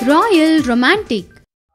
Royal Romantic.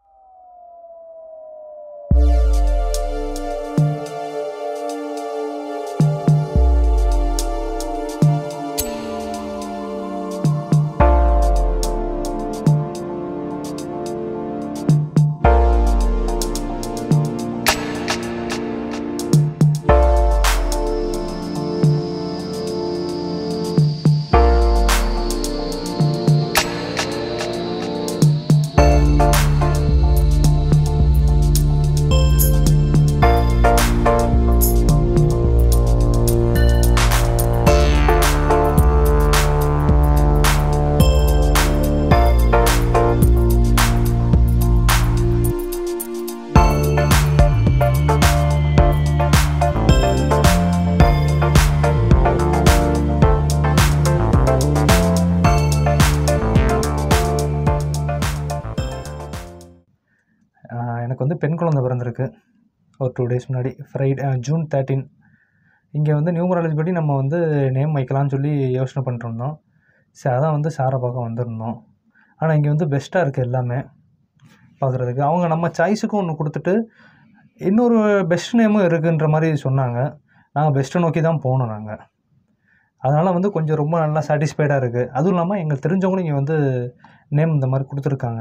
ஆஹ் எனக்கு வந்து பெண் குழந்தை பிறந்திருக்கு ஒரு டூ டேஸ் முன்னாடி ஃப்ரைடே ஜூன் தேர்ட்டீன் இங்கே வந்து நியூமராலஜி படி நம்ம வந்து நேம் வைக்கலாம்னு சொல்லி யோசனை பண்ணிட்டுருந்தோம் சரி அதான் வந்து சாரை பார்க்க வந்திருந்தோம் ஆனால் இங்கே வந்து பெஸ்ட்டாக இருக்குது எல்லாமே பார்க்குறதுக்கு அவங்க நம்ம சாய்ஸுக்கும் ஒன்று கொடுத்துட்டு இன்னொரு பெஸ்ட் நேமும் இருக்குன்ற மாதிரி சொன்னாங்க நாங்கள் பெஸ்ட்டை நோக்கி தான் போனோம் நாங்கள் அதனால் வந்து கொஞ்சம் ரொம்ப நல்லா சாட்டிஸ்ஃபைடாக இருக்குது அதுவும் இல்லாமல் எங்களுக்கு தெரிஞ்சவங்களும் இங்கே வந்து நேம் இந்த மாதிரி கொடுத்துருக்காங்க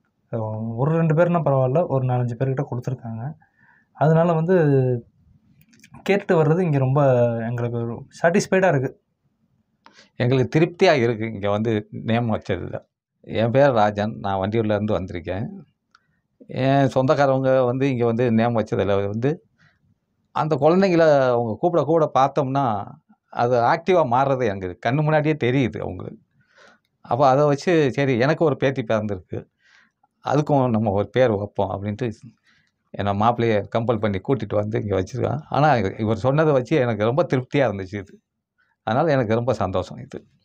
ஒரு ரெண்டு பேர்னா பரவாயில்ல ஒரு நாலஞ்சு பேர்கிட்ட கொடுத்துருக்காங்க அதனால வந்து கேட்டுட்டு வர்றது இங்கே ரொம்ப எங்களுக்கு சாட்டிஸ்ஃபைடாக இருக்குது எங்களுக்கு திருப்தியாக இருக்குது இங்கே வந்து நேம் வச்சதில் என் பேர் ராஜன் நான் வண்டியூர்லேருந்து வந்திருக்கேன் என் சொந்தக்காரவங்க வந்து இங்கே வந்து நேம் வச்சதில் வந்து அந்த குழந்தைங்கள அவங்க கூப்பிட கூட பார்த்தோம்னா அது ஆக்டிவாக மாறுறது எனக்கு கண்ணு முன்னாடியே தெரியுது அவங்களுக்கு அப்போ அதை வச்சு சரி எனக்கு ஒரு பேத்தி பிறந்திருக்கு அதுக்கும் நம்ம ஒரு பேர் வைப்போம் அப்படின்ட்டு என்னை மாப்பிள்ளையை கம்பல் பண்ணி கூட்டிகிட்டு வந்து இங்கே வச்சுருக்கான் ஆனால் இவர் சொன்னதை வச்சு எனக்கு ரொம்ப திருப்தியாக இருந்துச்சு இது அதனால் எனக்கு ரொம்ப சந்தோஷம் இது